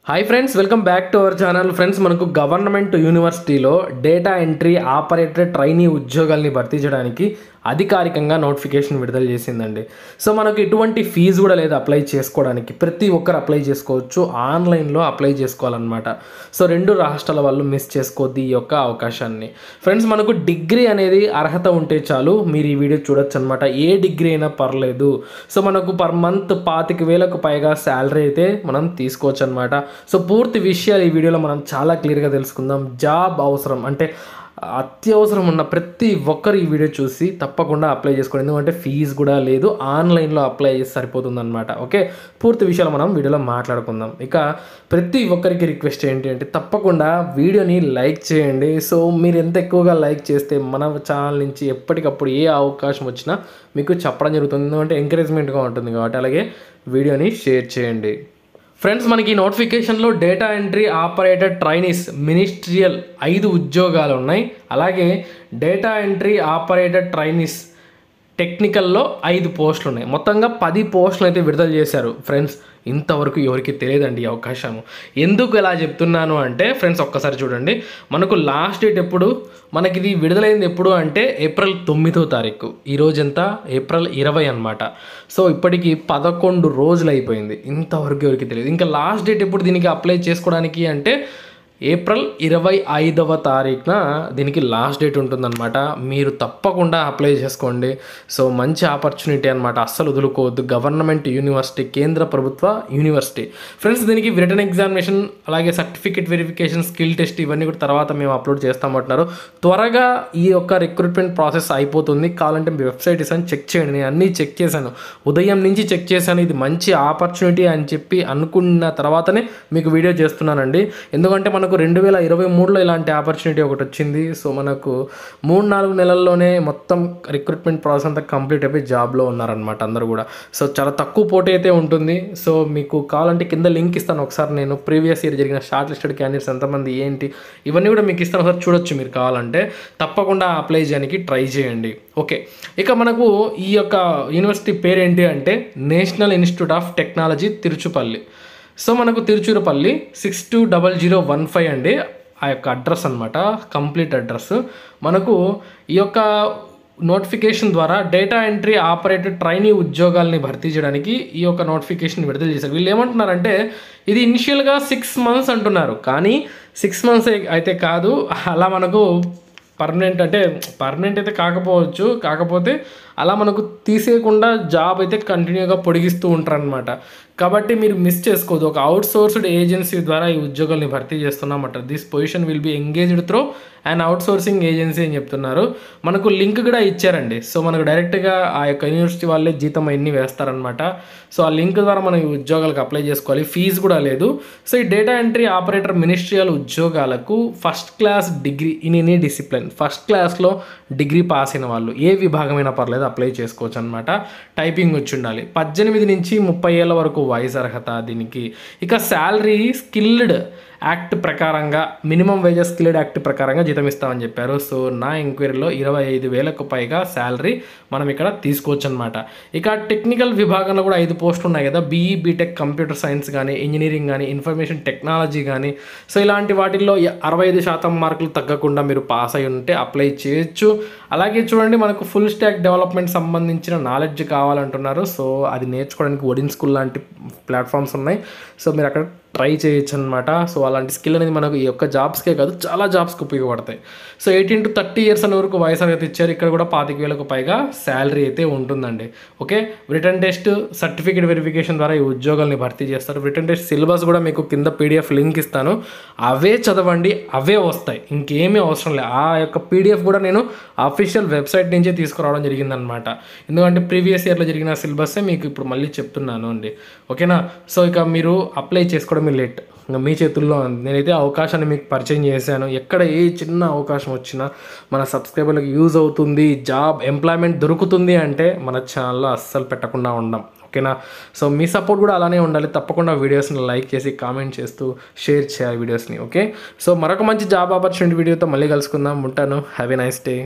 hi friends welcome back to our channel friends మనకు government యూనివర్సిటీలో data entry operator trainee ఉద్యోగాల్ని భర్తీ చేయడానికి అధికారికంగా నోటిఫికేషన్ విడుదల చేసిందండి సో మనకు ఎటువంటి ఫీజు కూడా లేదు అప్లై చేసుకోవడానికి ప్రతి ఒక్కరు అప్లై చేసుకోవచ్చు ఆన్లైన్లో అప్లై చేసుకోవాలన్నమాట సో రెండు రాష్ట్రాల వాళ్ళు మిస్ చేసుకోవద్దు ఈ యొక్క అవకాశాన్ని ఫ్రెండ్స్ మనకు డిగ్రీ అనేది అర్హత ఉంటే చాలు మీరు ఈ వీడియో చూడొచ్చు అనమాట ఏ డిగ్రీ అయినా పర్లేదు సో మనకు పర్ మంత్ పాతిక వేలకు పైగా శాలరీ అయితే మనం తీసుకోవచ్చు అనమాట సో పూర్తి విషయాలు ఈ వీడియోలో మనం చాలా క్లియర్గా తెలుసుకుందాం జాబ్ అవసరం అంటే అత్యవసరం ఉన్న ప్రతి ఒక్కరు ఈ వీడియో చూసి తప్పకుండా అప్లై చేసుకోండి ఎందుకంటే ఫీజు కూడా లేదు ఆన్లైన్లో అప్లై చేసి సరిపోతుంది అనమాట ఓకే పూర్తి విషయాలు మనం వీడియోలో మాట్లాడుకుందాం ఇక ప్రతి ఒక్కరికి రిక్వెస్ట్ ఏంటి అంటే తప్పకుండా వీడియోని లైక్ చేయండి సో మీరు ఎంత ఎక్కువగా లైక్ చేస్తే మన ఛానల్ నుంచి ఎప్పటికప్పుడు ఏ అవకాశం వచ్చినా మీకు చెప్పడం జరుగుతుంది ఎందుకంటే ఎంకరేజ్మెంట్గా ఉంటుంది కాబట్టి అలాగే వీడియోని షేర్ చేయండి ఫ్రెండ్స్ మనకి ఈ నోటిఫికేషన్లో data entry operator trainees ministerial ఐదు ఉద్యోగాలు ఉన్నాయి అలాగే డేటా ఎంట్రీ ఆపరేటర్ ట్రైనీస్ టెక్నికల్లో ఐదు పోస్టులు ఉన్నాయి మొత్తంగా పది పోస్టులు అయితే విడుదల చేశారు ఫ్రెండ్స్ ఇంతవరకు ఎవరికి తెలియదండి ఈ అవకాశం ఎందుకు ఇలా చెప్తున్నాను అంటే ఫ్రెండ్స్ ఒక్కసారి చూడండి మనకు లాస్ట్ డేట్ ఎప్పుడు మనకి ఇది విడుదలైంది ఎప్పుడు అంటే ఏప్రిల్ తొమ్మిదో తారీఖు ఈ రోజు ఎంత ఏప్రిల్ ఇరవై అనమాట సో ఇప్పటికి పదకొండు రోజులు అయిపోయింది ఇంతవరకు ఎవరికి తెలియదు ఇంకా లాస్ట్ డేట్ ఎప్పుడు దీనికి అప్లై చేసుకోవడానికి అంటే ఏప్రిల్ ఇరవై ఐదవ తారీఖున దీనికి లాస్ట్ డేట్ ఉంటుందన్నమాట మీరు తప్పకుండా అప్లై చేసుకోండి సో మంచి ఆపర్చునిటీ అనమాట అస్సలు వదులుకోవద్దు గవర్నమెంట్ యూనివర్సిటీ కేంద్ర ప్రభుత్వ యూనివర్సిటీ ఫ్రెండ్స్ దీనికి రిటర్న్ ఎగ్జామినేషన్ అలాగే సర్టిఫికేట్ వెరిఫికేషన్ స్కిల్ టెస్ట్ ఇవన్నీ కూడా తర్వాత మేము అప్లోడ్ చేస్తామంటున్నారు త్వరగా ఈ యొక్క రిక్రూట్మెంట్ ప్రాసెస్ అయిపోతుంది కావాలంటే మీ వెబ్సైట్ ఇస్తాను చెక్ చేయండి నేను అన్నీ చెక్ చేశాను ఉదయం నుంచి చెక్ చేశాను ఇది మంచి ఆపర్చునిటీ అని చెప్పి అనుకున్న తర్వాతనే మీకు వీడియో చేస్తున్నానండి ఎందుకంటే మనకు రెండు వేల ఇరవై మూడులో ఇలాంటి ఆపర్చునిటీ ఒకటి వచ్చింది సో మనకు మూడు నాలుగు నెలల్లోనే మొత్తం రిక్రూట్మెంట్ ప్రాసెస్ అంతా కంప్లీట్ అయిపోయి జాబ్లో ఉన్నారనమాట అందరూ కూడా సో చాలా తక్కువ పోటీ అయితే ఉంటుంది సో మీకు కావాలంటే కింద లింక్ ఇస్తాను ఒకసారి నేను ప్రీవియస్ ఇయర్ జరిగిన షార్ట్ లిస్టెడ్ క్యాండిడేట్స్ ఎంతమంది ఏంటి ఇవన్నీ కూడా మీకు ఇస్తాను ఒకసారి చూడొచ్చు మీరు కావాలంటే తప్పకుండా అప్లై చేయడానికి ట్రై చేయండి ఓకే ఇక మనకు ఈ యొక్క యూనివర్సిటీ పేరు ఏంటి అంటే National Institute of Technology Tiruchirappalli so మనకు Tiruchirappalli six two double zero one five అండి ఆ యొక్క అడ్రస్ అనమాట కంప్లీట్ అడ్రస్ మనకు ఈ యొక్క నోటిఫికేషన్ ద్వారా డేటా ఎంట్రీ ఆపరేటర్ ట్రైనీ ఉద్యోగాల్ని భర్తీ చేయడానికి ఈ యొక్క నోటిఫికేషన్ విడుదల చేశారు వీళ్ళు ఏమంటున్నారంటే ఇది ఇనిషియల్గా సిక్స్ మంత్స్ అంటున్నారు కానీ సిక్స్ మంత్స్ అయితే కాదు అలా మనకు పర్మనెంట్ అంటే పర్మనెంట్ అయితే కాకపోవచ్చు కాకపోతే అలా మనకు తీసేయకుండా జాబ్ అయితే కంటిన్యూగా పొడిగిస్తూ ఉంటారనమాట కాబట్టి మీరు మిస్ చేసుకోవద్దు ఒక అవుట్ సోర్స్డ్ ఏజెన్సీ ద్వారా ఈ ఉద్యోగాల్ని భర్తీ చేస్తున్నామంటారు this position will be engaged through and outsourcing agency అని చెప్తున్నారు మనకు లింక్ కూడా ఇచ్చారండి సో మనకు డైరెక్ట్గా ఆ యొక్క యూనివర్సిటీ వాళ్ళే జీతం అన్ని వేస్తారనమాట సో ఆ లింక్ ద్వారా మనం ఈ ఉద్యోగాలకు అప్లై చేసుకోవాలి ఫీజు కూడా లేదు సో ఈ డేటా ఎంట్రీ ఆపరేటర్ మినిస్ట్రియల్ ఉద్యోగాలకు first class degree in any discipline first క్లాస్లో డిగ్రీ పాస్ అయిన వాళ్ళు ఏ విభాగమైనా పర్లేదు అప్లై చేసుకోవచ్చు అనమాట టైపింగ్ వచ్చి ఉండాలి పద్దెనిమిది నుంచి ముప్పై ఏళ్ళ వరకు వయసు అర్హత దీనికి ఇక శాలరీ స్కిల్డ్ యాక్ట్ ప్రకారంగా మినిమం వేజెస్ స్కిల్డ్ యాక్ట్ ప్రకారంగా జీతం ఇస్తామని చెప్పారు సో నా ఎంక్వైరీలో ఇరవై ఐదు వేలకు పైగా శాలరీ మనం ఇక్కడ తీసుకోవచ్చు అనమాట ఇక టెక్నికల్ విభాగంలో కూడా ఐదు పోస్టులు ఉన్నాయి కదా బీఈ బీటెక్ కంప్యూటర్ సైన్స్ కానీ ఇంజనీరింగ్ కానీ ఇన్ఫర్మేషన్ టెక్నాలజీ కానీ సో ఇలాంటి వాటిల్లో అరవై ఐదు శాతం మార్కులు తగ్గకుండా మీరు పాస్ అయి ఉంటే అప్లై చేయొచ్చు అలాగే చూడండి మనకు ఫుల్ స్టాక్ డెవలప్మెంట్ సంబంధించిన నాలెడ్జ్ కావాలంటున్నారు సో అది నేర్చుకోవడానికి ఒడిన్ స్కూల్ లాంటి ప్లాట్ఫామ్స్ ఉన్నాయి సో మీరు అక్కడ ట్రై చేయొచ్చు అనమాట సో అలాంటి స్కిల్ అనేది మనకు ఈ యొక్క జాబ్స్కే కాదు చాలా జాబ్స్కి ఉపయోగపడతాయి so eighteen to thirty years అనే వరకు వయసు అనేది ఇచ్చారు ఇక్కడ కూడా పాతిక వేలకు పైగా శాలరీ అయితే ఉంటుందండి okay written test certificate verification ద్వారా ఈ ఉద్యోగాల్ని భర్తీ చేస్తారు రిటర్న్ టెస్ట్ సిలబస్ కూడా మీకు కింద పీడిఎఫ్ లింక్ ఇస్తాను అవే చదవండి అవే వస్తాయి ఇంకేమీ అవసరం లేదు ఆ యొక్క పీడిఎఫ్ కూడా నేను అఫీషియల్ వెబ్సైట్ నుంచే తీసుకురావడం జరిగిందనమాట ఎందుకంటే ప్రీవియస్ ఇయర్లో జరిగిన సిలబస్సే మీకు ఇప్పుడు మళ్ళీ చెప్తున్నాను అండి ఓకేనా సో ఇక మీరు అప్లై చేసుకోవడం లేట్ ఇంకా మీ చేతుల్లో ఉంది నేనైతే అవకాశాన్ని మీకు పరిచయం చేశాను ఎక్కడ ఏ చిన్న అవకాశం వచ్చినా మన సబ్స్క్రైబర్లకు యూజ్ అవుతుంది జాబ్ ఎంప్లాయ్మెంట్ దొరుకుతుంది అంటే మన ఛానల్లో అస్సలు పెట్టకుండా ఉండం ఓకేనా సో మీ సపోర్ట్ కూడా అలానే ఉండాలి తప్పకుండా వీడియోస్ని లైక్ చేసి కామెంట్ చేస్తూ షేర్ చేయాలి వీడియోస్ని ఓకే సో మరొక మంచి జాబ్ ఆపర్చునిటీ వీడియోతో మళ్ళీ కలుసుకుందాం ఉంటాను హ్యావ్ ఎ నైస్ డే